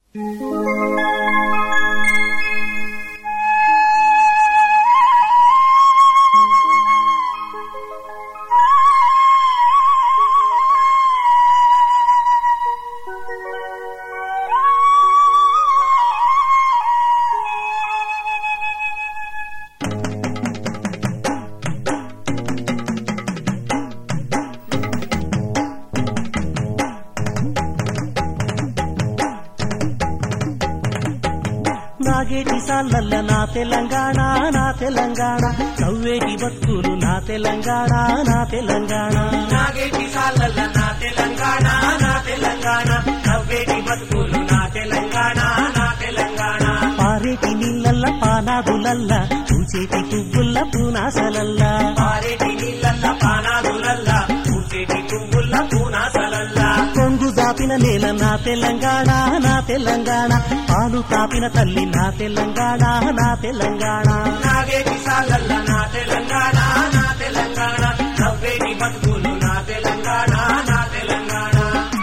నాగేటి సాలల్ల నా తెలంగాణ నా తెలంగాణ నవ్వేటి బతుకులు నా తెలంగాణ నా తెలంగాణ నాగేటి సాలల్ల నా తెలంగాణ నా తెలంగాణ నవ్వేటి బతుకులు నా తెలంగాణ నా తెలంగాణ పారేటి నీళ్ళల్ల పానాదులల్ల చూచేటి పువ్వుల్ల పూనాసలల్ల పారేటి నీళ్ళల్ల పానాదులల్ల పూసేటి పువ్వుల్ల పూనాసలల్ల కొంగు దాపిన నేల నా తెలంగాణ నా తెలంగాణ పాలు తాపిన తల్లి నా తెలంగాణ నా తెలంగాణ నాగేటి సాలల్ల నా తెలంగాణ నా తెలంగాణ నవ్వేటి బతుకులు నా తెలంగాణ నా తెలంగాణ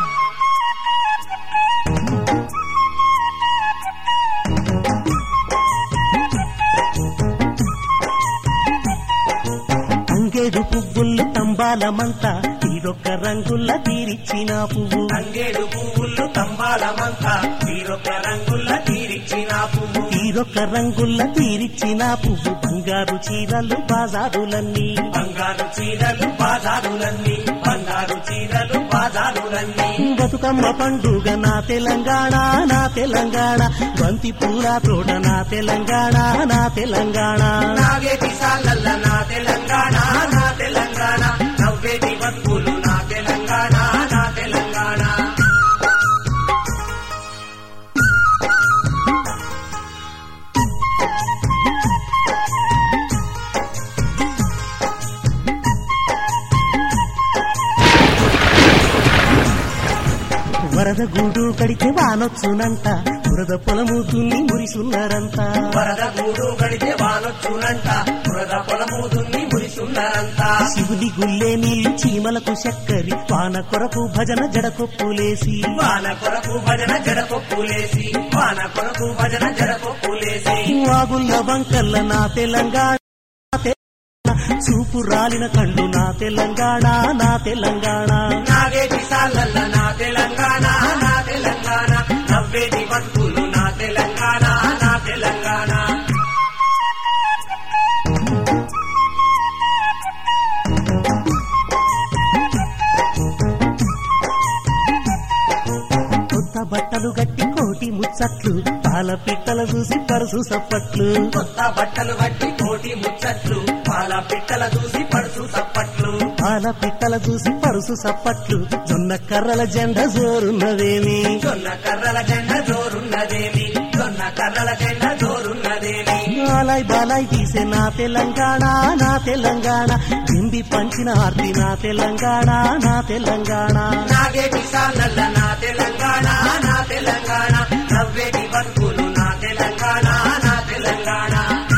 అంగేడు పువ్వులు తంబాలమంతా తీరొక్క రంగుల్ల తీరిచ్చిన పువ్వు తంగేడు పువ్వులు తంబాలమంతా తీరొక రంగుల్ల తీరిచ్చిన పువ్వు తీరొక్క రంగుల్ల తీరిచ్చిన పువ్వు బంగారు చీరలు బాజారులన్నీ బంగారు చీరలు బాజారులన్నీ బంగారు చీరలు బాజారులన్నీ బతుకమ్మ పండుగ నా తెలంగాణ నా తెలంగాణ బంతి పూల తోట నా తెలంగాణ నా తెలంగాణ నాగేటి సాలల్ల నా తెలంగాణ నా తెలంగాణ నవ్వేటి బతుకులు నా తెలంగాణ నా తెలంగాణ వరద గూడు కడితే వానొచ్చునంట బురద పొలము దున్ని మురిసున్నారంతా వరద గూడు గడితే వానొచ్చునంట బురద పొలము దున్ని మురిసున్నారంట శివుని గుల్లే నీళ్లు చీమలకు చక్కరి వాన కొరకు భజన జడకొప్పులేసి వాన కొరకు భజన జడకొప్పులేసి వాన కొరకు భజన జడకొప్పులేసి వాగుల్ల వంకల్ల నా తెలంగాణ నా తెలంగాణ, చూపు రాలిన కండు నా తెలంగాణ నా తెలంగాణ నాగేటి సాలల్ల నా తెలంగాణ నా తెలంగాణ నవ్వేటి బతుకులు నా తెలంగాణ నా తెలంగాణ కొత్త బట్టలు గట్టి కోటి ముచ్చట్లు పాల పిట్టల చూసి పరుసు సప్పట్లు కొత్త బట్టలు బట్టి కోటి ముచ్చట్లు పాల పిట్టల చూసి పడుచు సప్పట్లు పాల పిట్టల చూసి పరుసు సప్పట్లు జొన్న కర్రల జెండ జోరున్నదేమి జొన్న కర్రల జెండ జోరున్నదేమి జొన్న కర్రల జెండ జోరున్నదేమి బాలాయ్ బాలాయ్ తీసే నా తెలంగాణ నా తెలంగాణ బింబి పంచిన ఆర్తి నా తెలంగాణ నా తెలంగాణ నాగేటి సాలల్ల నా తెలంగాణ నా తెలంగాణ నవ్వేటి బతుకులు నా తెలంగాణ నా తెలంగాణ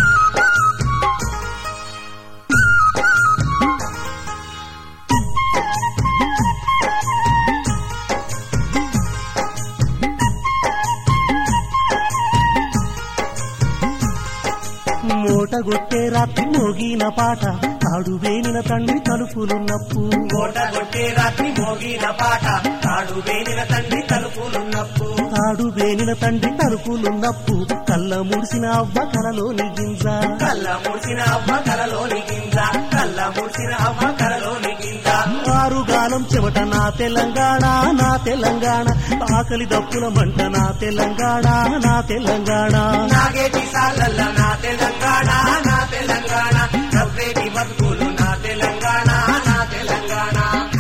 మూట గొట్టే రాత్రి మోగిన పాట తాడు వేనిన తండ్రి తలుపులున్నప్పు కోట కొట్టే రాత్రి మోగిన పాట తాడు వేలిన తండ్రి తలుపులున్నప్పు తాడు వేనిన తండ్రి తలుపులున్నప్పు కళ్ళ ముడిసిన అవ్వ కలలోని గింజ కళ్ళ ముడిసిన అవ్వ కలలోని గింజ కళ్ళ ముడిసిన అవ్వ కలలోని గింజ ఆరుగాలం చెమట నా తెలంగాణ నా తెలంగాణ ఆకలి దప్పుల మంట నా తెలంగాణ నా తెలంగాణ నాగేటి సాలల్ల నా తెలంగాణ నా తెలంగాణ నవ్వేటి బతుకులు నా తెలంగాణ నా తెలంగాణ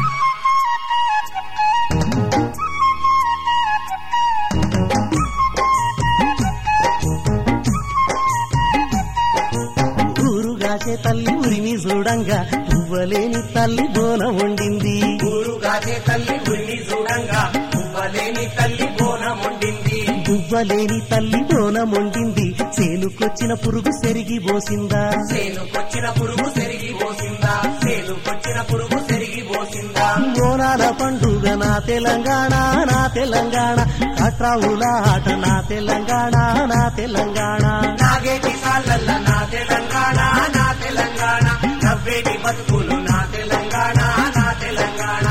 ఊరుగాచే తల్లి ఉరిమి చూడంగా పువ్వలేని తల్లి బోనం వండింది ఊరుగాచే తల్లి ఉరిమి చూడంగా పువ్వలేని తల్లి బోనం వండింది పువ్వలేని తల్లి బోనం వండింది చేనుకొచ్చిన పురుగు సెరిగి పోసిందా సేనుకొచ్చిన పురుగు సెరిగి పోసిందా సేనుకొచ్చిన పురుగు సెరిగి పోసిందా బోనాల పండుగ నా తెలంగాణ నా తెలంగాణ కట్రావుల ఆట నా తెలంగాణ నా తెలంగాణ నాగేటి సాలల్ల నా తెలంగాణ నా తెలంగాణ నవ్వేటి బతుకులు నా తెలంగాణ నా తెలంగాణ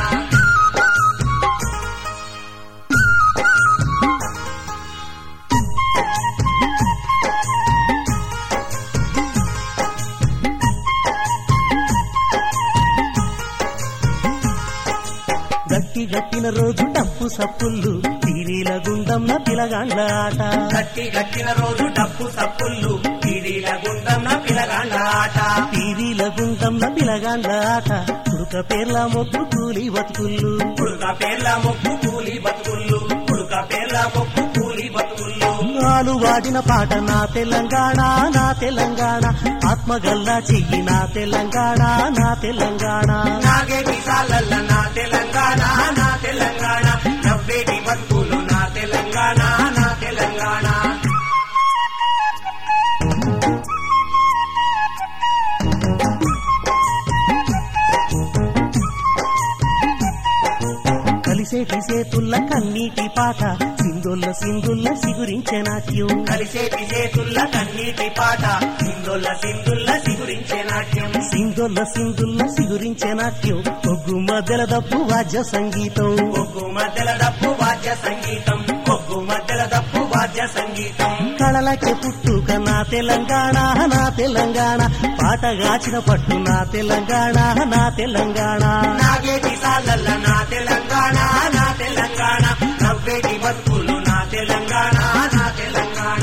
గట్టి గట్టిన రోజు డప్పు సప్పుళ్ళు తీరీల గుండంన పిలగాండ్ల ఆట గట్టి గట్టిన రోజు డప్పు సప్పుళ్ళు పీడీల గుండంన పిలగాండ ఆట తీరీల గుండంన పిలగాండ్ల ఆట కుడుక పేర్ల మొద్దు కూలి బతుకుళ్ళు పుడుక పేర్ల మొక్కు కూలి బతుకుళ్ళు పుడుక పేర్ల మొక్కు కూలి బతుకుళ్ళు నాలు వాడిన పాట నా తెలంగాణ నా తెలంగాణ ఆత్మగల్లా చెయ్యి నా తెలంగాణ నా తెలంగాణ నాగేటి సాలల్ల నా తెలంగాణ నా తెలంగాణ నవ్వేటి బతుకులు నా తెలంగాణ నా తెలంగాణ కలిసేటి సేతుల్ల కన్నీటి పాట సింధుల్ల సింధుల్ల సిగురించే నాట్యం కలిసేటి చేతుల్ల కన్నీటి పాట సింధుల్ల సింధుల్ల సిగురించే నాట్యం సింధుల్ల సింధుల్ల సిగురించే నాట్యం ఒగ్గు మధ్యల దప్పు వాద్య సంగీతం ఒగ్గు మధ్యల దప్పు వాద్య సంగీతం ఒగ్గు మధ్యల దప్పు వాద్య సంగీతం కళలకే పుట్టుక నా తెలంగాణ నా తెలంగాణ పాట గాచిన పట్టు నా తెలంగాణ నా తెలంగాణ నాగేటి సాలల్ల నా తెలంగాణ నా తెలంగాణ నవ్వేటి బతుకులు నా తెలంగాణ నా తెలంగాణ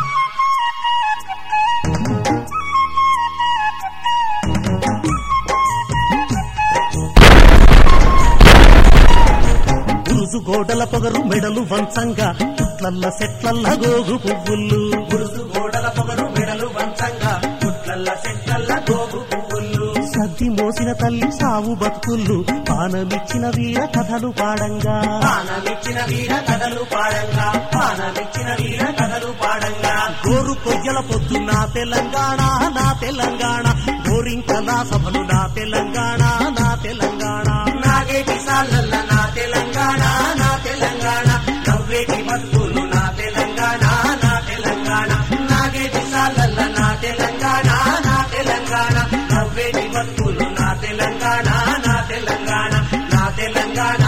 గురుజు గోడల పొగరు మెడలు వంచంగా పుట్లల్ల సెట్లల్ల గోగు పువ్వులు గురుసు గోడల పొగరు మెడలు వంచంగా గుట్లల్ల సెట్లల్ల గోగు పువ్వులు సద్ది మోసిన తల్లి సావు బతుకుళ్ళు పానమిచ్చిన వీర కథలు పాడంగా పానమిచ్చిన వీర కథలు పాడంగా పానమిచ్చిన వీర కథలు పాడంగా గోరు కొయ్యల పొద్దు నా తెలంగాణ నా తెలంగాణ గోరింకల సభలు నా తెలంగాణ నా తెలంగాణ నాగేటి సాలల్ల నా తెలంగాణ నా తెలంగాణ నవ్వేటి బతుకులు నా తెలంగాణ నా తెలంగాణ నాగేటి సాలల్ల నా తెలంగాణ నా తెలంగాణ నవ్వేటి బతుకులు నా తెలంగాణ నా తెలంగాణ నా తెలంగాణ